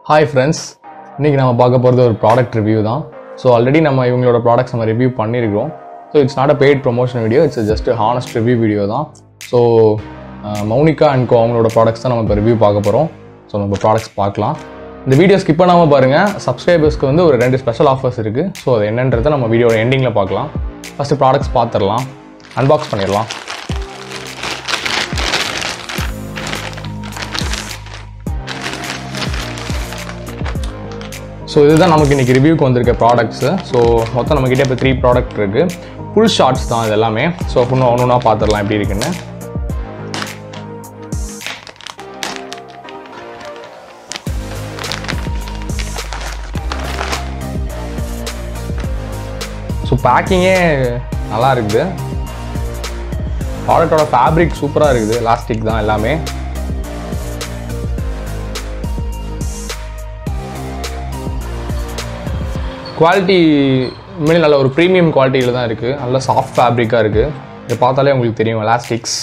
hi friends இன்றைக்கி நம்ம பார்க்க போகிறது ஒரு ப்ராடக்ட் ரிவ்யூ தான் ஸோ ஆல்ரெடி நம்ம இவங்களோட ப்ராடக்ட்ஸ் நம்ம ரிவ்யூ பண்ணியிருக்கிறோம் so it's not a paid promotion video it's just honest review video தான் ஸோ மௌனிகா அண்ட் கோ அவங்களோட ப்ராடக்ட்ஸ் தான் நம்ம இப்போ ரிவ்யூ பார்க்க போகிறோம் ஸோ நம்ம ப்ராடக்ட்ஸ் பார்க்கலாம் இந்த வீடியோ ஸ்கிப் பண்ணாமல் பாருங்கள் சப்ஸ்கிரைபர்ஸ்க்கு வந்து ஒரு ரெண்டு ஸ்பெஷல் ஆஃபர்ஸ் இருக்குது ஸோ அது என்னன்றதை நம்ம வீடியோட எண்டிங்கில் பார்க்கலாம் ஃபஸ்ட்டு ப்ராடக்ட்ஸ் பார்த்துடலாம் அன்பாக்ஸ் பண்ணிடலாம் ஸோ இதுதான் நமக்கு இன்றைக்கி ரிவ்யூக்கு வந்திருக்க ப்ராடக்ட்ஸு ஸோ மொத்தம் நம்மக்கிட்ட இப்போ த்ரீ ப்ராடக்ட் இருக்குது ஃபுல் ஷார்ட்ஸ் தான் இது எல்லாமே ஸோ இன்னும் ஒன்று ஒன்றா பார்த்துடலாம் எப்படி இருக்குன்னு ஸோ பேக்கிங்கே நல்லா இருக்குது ப்ராடக்டோட ஃபேப்ரிக் சூப்பராக இருக்குது எலாஸ்டிக் தான் எல்லாமே குவாலிட்டி உண்மையிலே நல்ல ஒரு ப்ரீமியம் குவாலிட்டியில் தான் இருக்குது நல்ல சாஃப்ட் ஃபேப்ரிக்காக இருக்குது இதை பார்த்தாலே உங்களுக்கு தெரியும் எலாஸ்டிக்ஸ்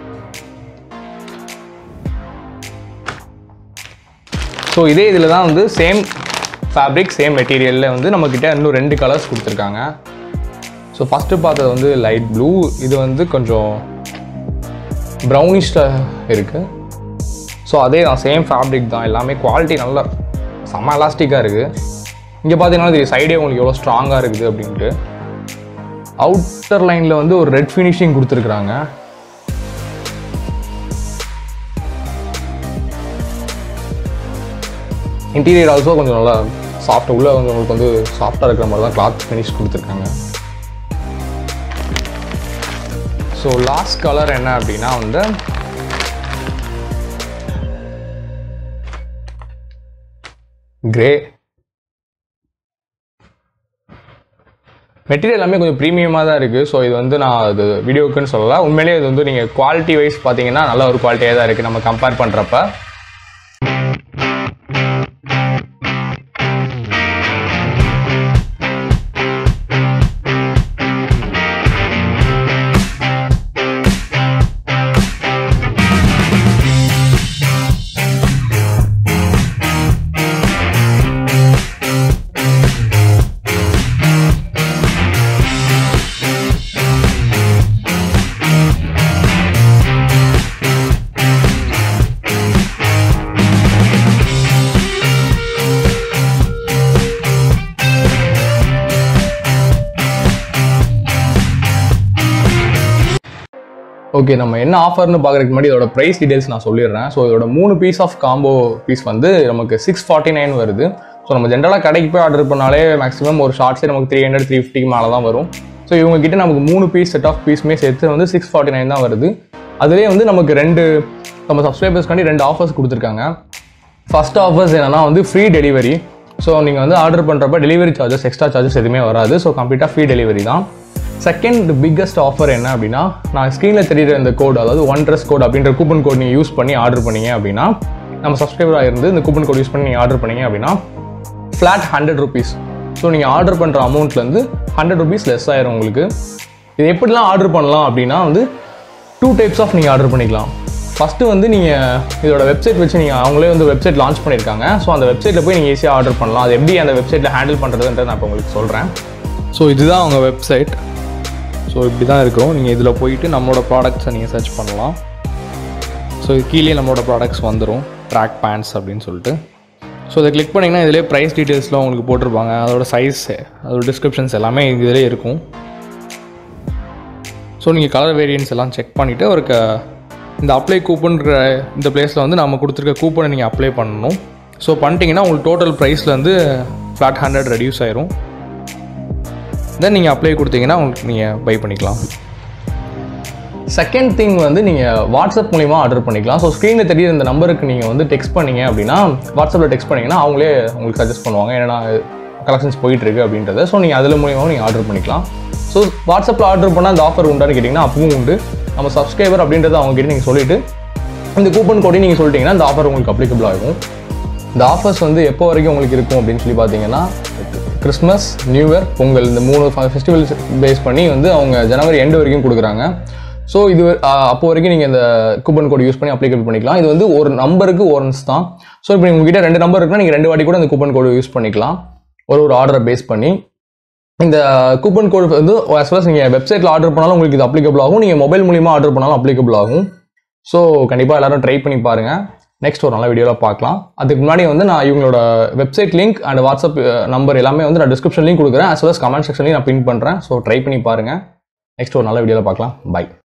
ஸோ இதே இதில் தான் வந்து சேம் ஃபேப்ரிக் சேம் மெட்டீரியலில் வந்து நம்மக்கிட்ட இன்னும் ரெண்டு கலர்ஸ் கொடுத்துருக்காங்க ஸோ ஃபஸ்ட்டு பார்த்தது வந்து லைட் ப்ளூ இது வந்து கொஞ்சம் ப்ரௌனிஷில் இருக்குது ஸோ அதே தான் சேம் ஃபேப்ரிக் தான் எல்லாமே குவாலிட்டி நல்ல செம்ம எலாஸ்டிக்காக இருக்குது இங்கே பார்த்தீங்கன்னா இது சைடே உங்களுக்கு எவ்வளோ ஸ்ட்ராங்காக இருக்குது அப்படின்ட்டு அவுட்டர் லைனில் வந்து ஒரு ரெட் ஃபினிஷிங் கொடுத்துருக்குறாங்க இன்டீரியர் ஆல்சோ கொஞ்சம் நல்லா சாஃப்ட் உள்ள கொஞ்சம் உங்களுக்கு வந்து சாஃப்டாக இருக்கிற மாதிரி தான் கிளாத் ஃபினிஷ் கொடுத்துருக்காங்க ஸோ லாஸ்ட் கலர் என்ன அப்படின்னா வந்து கிரே மெட்டீரியல் எல்லாமே கொஞ்சம் ப்ரீமியமாக தான் இருக்குது ஸோ இது வந்து நான் அது வீடியோக்குன்னு சொல்லலை உண்மையிலேயே இது வந்து நீங்கள் குவாலிட்டி வைஸ் பார்த்தீங்கன்னா நல்ல ஒரு குவாலிட்டியாக தான் இருக்குது நம்ம கம்பேர் பண்ணுறப்ப ஓகே நம்ம என்ன ஆஃபர்னு பார்க்குறதுக்கு முன்னாடி இதோட ப்ரைஸ் டீடைல்ஸ் நான் சொல்லிடுறேன் ஸோ இதோட மூணு பீஸ் ஆஃப் காம்போ பீஸ் வந்து நமக்கு சிக்ஸ் ஃபார்ட்டி நைன் வருது ஸோ நம்ம ஜென்ரலாக கடைக்கு போய் ஆர்டர் பண்ணாலே மேக்ஸிமம் ஒரு ஷார்ட்ஸே நமக்கு த்ரீ ஹண்ட்ரட் த்ரீ ஃபிஃப்டிக்கு மேலே தான் வரும் ஸோ இவங்க கிட்ட நமக்கு மூணு பீஸ் செட் ஆஃப் பீஸுமே சேர்த்து வந்து சிக்ஸ் ஃபார்ட்டி நைன் தான் வருது அதுலேயே வந்து நமக்கு ரெண்டு நம்ம சப்ஸ்கிரைபர்ஸ்க்காண்டி ரெண்டு ஆஃபர்ஸ் கொடுத்துருக்காங்க ஃபர்ஸ்ட் ஆஃபர்ஸ் என்னன்னா வந்து ஃப்ரீ டெலிவரி ஸோ நீங்கள் வந்து ஆர்டர் பண்ணுறப்ப டெலிவரி சார்ஜஸ் எக்ஸ்ட்ரா சார்ஜஸ் எதுவுமே வராது ஸோ கம்ப்ளீட்டாக ஃப்ரீ டெலிவரி தான் செகண்ட் பிக்கஸ்ட் ஆஃபர் என்ன அப்படின்னா நான் ஸ்க்ரீனில் தெரியுற இந்த கோட் அதாவது ஒன் ட்ரெஸ் கோட் அப்படின்ற கூப்பன் கோட் நீங்கள் யூஸ் பண்ணி ஆர்டர் பண்ணீங்க அப்படின்னா நம்ம சப்ஸ்கிரைபராக இருந்து இந்த கூப்பன் கோட் யூஸ் பண்ணி நீங்கள் ஆர்டர் பண்ணீங்க அப்படின்னா ஃப்ளாட் ஹண்ட்ரட் ருபீஸ் ஸோ நீங்கள் ஆர்டர் பண்ணுற அமௌண்ட்லேருந்து ஹண்ட்ரட் ருபீஸ் லெஸ் ஆயிரும் உங்களுக்கு இது எப்படிலாம் ஆர்டர் பண்ணலாம் அப்படின்னா வந்து டூ டைப்ஸ் ஆஃப் நீங்கள் ஆர்டர் பண்ணிக்கலாம் ஃபஸ்ட்டு வந்து நீங்கள் இதோட வெப்சைட் வச்சு நீங்கள் அவங்களே வந்து வெப்சைட் லான்ச் பண்ணியிருக்காங்க ஸோ அந்த வெப்சைட்டில் போய் நீங்கள் ஈஸியாக ஆர்டர் பண்ணலாம் அது எப்படி அந்த வெப்சைட்டில் ஹேண்டில் பண்ணுறதுன்றது நான் இப்போ உங்களுக்கு சொல்கிறேன் ஸோ இதுதான் அவங்க வெப்சைட் ஸோ இப்படி தான் இருக்கும் நீங்கள் இதில் போயிட்டு நம்மளோட ப்ராடக்ட்ஸை நீங்கள் சர்ச் பண்ணலாம் ஸோ இது கீழே நம்மளோட ப்ராடக்ட்ஸ் வந்துடும் ட்ராக் பேண்ட்ஸ் அப்படின்னு சொல்லிட்டு ஸோ இதை கிளிக் பண்ணிங்கன்னா இதிலே ப்ரைஸ் டீட்டெயில்ஸ்லாம் உங்களுக்கு போட்டிருப்பாங்க அதோட சைஸ் அதோட டிஸ்கிரிப்ஷன்ஸ் எல்லாமே இதிலே இருக்கும் ஸோ நீங்கள் கலர் வேரியன்ஸ் எல்லாம் செக் பண்ணிவிட்டு ஒரு க இந்த அப்ளை கூப்பன்ற இந்த பிளேஸில் வந்து நம்ம கொடுத்துருக்க கூப்பனை நீங்கள் அப்ளை பண்ணணும் ஸோ பண்ணிட்டீங்கன்னா உங்களுக்கு டோட்டல் ப்ரைஸில் வந்து ஃப்ளாட் ஹண்ட்ரட் ரெடியூஸ் ஆயிரும் தென் நீங்கள் அப்ளை கொடுத்தீங்கன்னா உங்களுக்கு நீங்கள் பை பண்ணிக்கலாம் செகண்ட் திங் வந்து நீங்கள் வாட்ஸ்அப் மூலிமா ஆர்டர் பண்ணிக்கலாம் ஸோ ஸ்க்ரீனில் தெரியுற இந்த நம்பருக்கு நீங்கள் வந்து டெக்ஸ்ட் பண்ணீங்க அப்படின்னா வாட்ஸ்அப்பில் டெக்ஸ்ட் பண்ணிங்கன்னா அவங்களே உங்களுக்கு சஜஸ்ட் பண்ணுவாங்க ஏன்னா கலெக்ஷன்ஸ் போயிட்டுருக்கு அப்படின்றத ஸோ நீங்கள் அதில் மூலியமாகவும் நீங்கள் ஆர்டர் பண்ணிக்கலாம் ஸோ வாட்ஸ்அப்பில் ஆர்டர் பண்ணால் அந்த ஆஃபர் உண்டான்னு கேட்டிங்கன்னா அப்பவும் உண்டு நம்ம சப்ஸ்கிரைபர் அப்படின்றத அவங்க கிட்ட நீங்கள் சொல்லிவிட்டு இந்த கூப்பன் கோடையும் நீங்கள் சொல்லிட்டீங்கன்னா இந்த ஆஃபர் உங்களுக்கு அப்ளிகபிள் ஆகும் இந்த ஆஃபர்ஸ் வந்து எப்போ வரைக்கும் உங்களுக்கு இருக்கும் அப்படின்னு சொல்லி பார்த்தீங்கன்னா கிறிஸ்மஸ் நியூ இயர் பொங்கல் இந்த மூணு ஃபெஸ்டிவல்ஸ் பேஸ் பண்ணி வந்து அவங்க ஜனவரி எண்டு வரைக்கும் கொடுக்குறாங்க ஸோ இது ஆஹ், அப்போ வரைக்கும் நீங்கள் இந்த கூப்பன் கோட் யூஸ் பண்ணி அப்ளிகேட் பண்ணிக்கலாம் இது வந்து ஒரு நம்பருக்கு ஒன்ஸ் தான் ஸோ இப்போ உங்ககிட்ட ரெண்டு நம்பர் இருக்குன்னா நீங்கள் ரெண்டு வாட்டி கூட இந்த கூப்பன் கோடு யூஸ் பண்ணிக்கலாம் ஒரு ஒரு ஆர்டரை பேஸ் பண்ணி இந்த கூப்பன் கோட் வந்து as well as நீங்கள் வெப்சைட்டில் ஆர்டர் பண்ணாலும் உங்களுக்கு இது அப்ளிகபிள் ஆகும் நீங்கள் மொபைல் மூலியமாக ஆர்டர் பண்ணாலும் அப்ளிகபிள் ஆகும் ஸோ கண்டிப்பாக எல்லாரும் ட்ரை பண்ணி பாருங்கள் நெக்ஸ்ட் ஒரு நல்ல வீடியோவில் பார்க்கலாம் அதுக்கு முன்னாடி வந்து நான் இவங்களோட website link and WhatsApp number எல்லாமே வந்து நான் டிஸ்கிரிப்ஷன் லிங்க் கொடுக்குறேன் as well as கமெண்ட் செக்ஷன்லையும் நான் பின் பண்ணுறேன் ஸோ ட்ரை பண்ணி பாருங்கள் நெக்ஸ்ட் ஒரு நல்ல வீடியோவில் பார்க்கலாம் பை